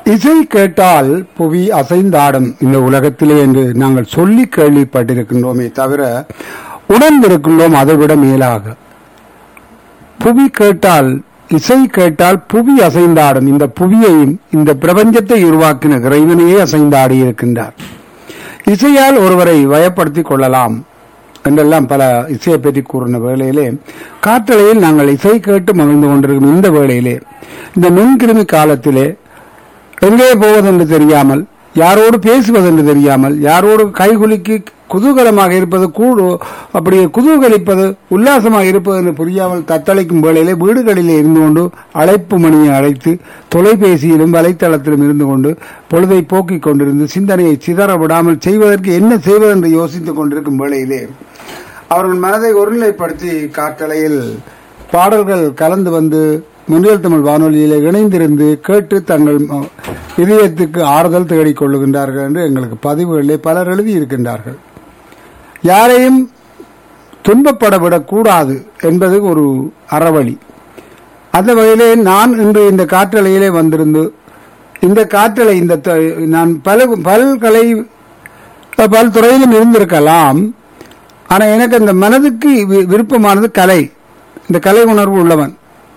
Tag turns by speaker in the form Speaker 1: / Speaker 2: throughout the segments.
Speaker 1: இசை கேட்டால் புவி அசைந்தாடும் இந்த உலகத்திலே என்று நாங்கள் சொல்லி கேள்விப்பட்டிருக்கின்றோமே தவிர உணர்ந்திருக்கின்றோம் அதைவிட மேலாக புவி கேட்டால் இசை கேட்டால் புவி அசைந்தாடும் இந்த புவியையும் இந்த பிரபஞ்சத்தை உருவாக்கின இறைவனையே அசைந்தாடி இருக்கின்றார் இசையால் ஒருவரை வயப்படுத்திக் கொள்ளலாம் என்றெல்லாம் பல இசையை பற்றி கூறின வேளையிலே காற்றலையில் நாங்கள் இசை கேட்டு மகிழ்ந்து கொண்டிருக்கும் இந்த வேளையிலே இந்த நுண்கிருமி காலத்திலே எங்கே போவதென்று தெரியாமல் யாரோடு பேசுவதென்று தெரியாமல் யாரோடு கைகுலுக்கி குதூகலமாக இருப்பது கூடு அப்படி குதூகலிப்பது உல்லாசமாக இருப்பது என்று புரியாமல் தத்தளிக்கும் வேளையிலே வீடுகளிலே இருந்து கொண்டு அழைப்பு மணியை அழைத்து தொலைபேசியிலும் வலைத்தளத்திலும் இருந்து கொண்டு பொழுதை போக்கிக் கொண்டிருந்து சிந்தனையை சிதற விடாமல் செய்வதற்கு என்ன செய்வதென்று யோசித்துக் கொண்டிருக்கும் வேளையிலே அவர்கள் மனதை ஒருநிலைப்படுத்தி காற்றலையில் பாடல்கள் கலந்து வந்து முன்னியல் தமிழ் வானொலியிலே இணைந்திருந்து கேட்டு தங்கள் ம- இதயத்துக்கு ஆறுதல் தேடிக் கொள்ளுகின்றார்கள் என்று எங்களுக்கு பதிவுகளிலே பலர் எழுதியிருக்கின்றார்கள் யாரையும் துன்பப்பட விடக்கூடாது என்பது ஒரு அறவழி அந்த வகையிலே நான் இன்று இந்த காற்றலையிலே வந்திருந்து இந்த காற்றலை இந்த த- நான் பல பல்கலை பல் துறையிலும் இருந்திருக்கலாம் ஆனா எனக்கு அந்த மனதுக்கு வி- விருப்பமானது கலை இந்த கலை உணர்வு உள்ளவன்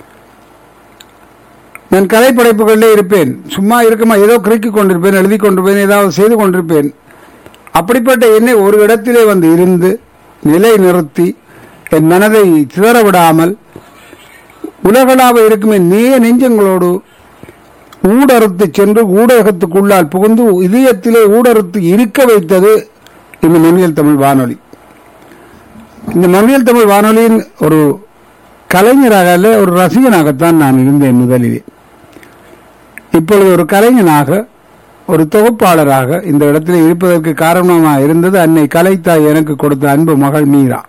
Speaker 1: நான் கலை படைப்புகளிலே இருப்பேன் சும்மா இருக்குமா ஏதோ கிறுக்கிக் கொண்டிருப்பேன் எழுதி கொண்டிருப்பேன் ஏதாவது செய்து கொண்டிருப்பேன் அப்படிப்பட்ட என்னை ஒரு இடத்திலே வந்து இருந்து நிலை நிறுத்தி என் மனதை சிதற விடாமல் உலகளாவ இருக்கும் என் நேய நெஞ்சங்களோடு ஊடறுத்து சென்று ஊடகத்துக்குள்ளால் புகுந்து இதயத்திலே ஊடறுத்து இருக்க வைத்தது இந்த மண்ணியல் தமிழ் வானொலி இந்த மண்ணியல் தமிழ் வானொலியின் ஒரு கலைஞராக அல்ல ஒரு ரசிகனாகத்தான் நான் இருந்தேன் முதலிலே இப்பொழுது ஒரு கலைஞனாக ஒரு தொகுப்பாளராக இந்த இடத்தில் இருப்பதற்கு காரணமாக இருந்தது அன்னை கலைத்தாய் எனக்கு கொடுத்த அன்பு மகள் மீரா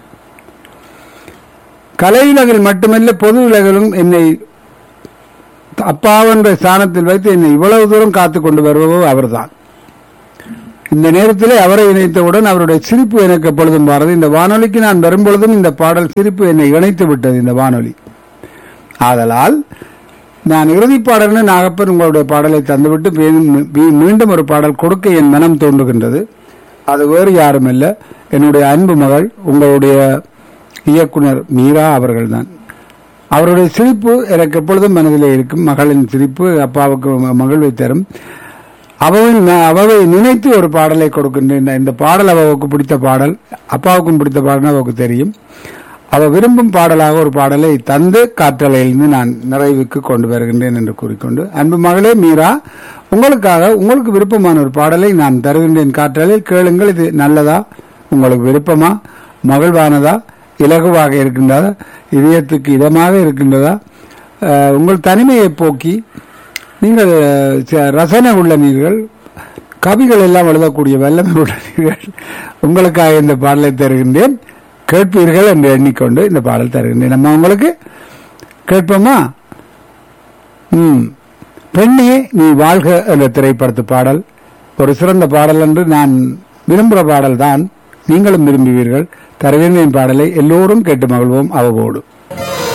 Speaker 1: கலையுலகில் மட்டுமல்ல பொது உலகிலும் என்னை அப்பாவென்ற ஸ்தானத்தில் வைத்து என்னை இவ்வளவு தூரம் காத்துக் கொண்டு வருபவர் அவர்தான் இந்த நேரத்திலே அவரை இணைத்தவுடன் அவருடைய சிரிப்பு எனக்கு எப்பொழுதும் வரது இந்த வானொலிக்கு நான் வரும்பொழுதும் இந்த பாடல் சிரிப்பு என்னை இணைத்து விட்டது இந்த வானொலி ஆதலால் நான் இறுதி பாடல்னு நாகப்பன் உங்களுடைய பாடலை தந்துவிட்டு மீண்டும் மீ- மீண்டும் ஒரு பாடல் கொடுக்க என் மனம் தோன்றுகின்றது அது வேறு யாரும் இல்லை என்னுடைய அன்பு மகள் உங்களுடைய இயக்குனர் மீரா அவர்கள்தான் அவருடைய சிரிப்பு எனக்கு எப்பொழுதும் மனதிலே இருக்கும் மகளின் சிரிப்பு அப்பாவுக்கு ம- மகிழ்வை தரும் அவவின் அவவை நினைத்து ஒரு பாடலை கொடுக்கின்றேன் இந்த பாடல் அவவுக்கு பிடித்த பாடல் அப்பாவுக்கும் பிடித்த பாடல் அவவுக்கு தெரியும் அவ விரும்பும் பாடலாக ஒரு பாடலை தந்து காற்றலையிலிருந்து நான் நிறைவுக்கு கொண்டு வருகின்றேன் என்று கூறிக்கொண்டு அன்பு மகளே மீரா உங்களுக்காக உங்களுக்கு விருப்பமான ஒரு பாடலை நான் தருகின்றேன் காற்றலையில் கேளுங்கள் இது நல்லதா உங்களுக்கு விருப்பமா மகிழ்வானதா இலகுவாக இருக்கின்றதா இதயத்துக்கு இதமாக இருக்கின்றதா அஹ், உங்கள் தனிமையை போக்கி நீங்கள் ச- ரசனை உள்ள நீர்கள் கவிகள் எல்லாம் எழுதக்கூடிய வல்லமை உள்ள நீர்கள் உங்களுக்காக இந்த பாடலை தருகின்றேன் கேட்பீர்கள் என்று எண்ணிக்கொண்டு இந்த பாடல் தருகின்றேன் நம்ம உங்களுக்கு கேட்போமா ம் பெண்ணே நீ வாழ்க என்ற திரைப்படத்து பாடல் ஒரு சிறந்த பாடல் என்று நான் விரும்புகிற பாடல் தான் நீங்களும் விரும்புவீர்கள் தருகின்றேன் பாடலை எல்லோரும் கேட்டு மகிழ்வோம் அவவோடு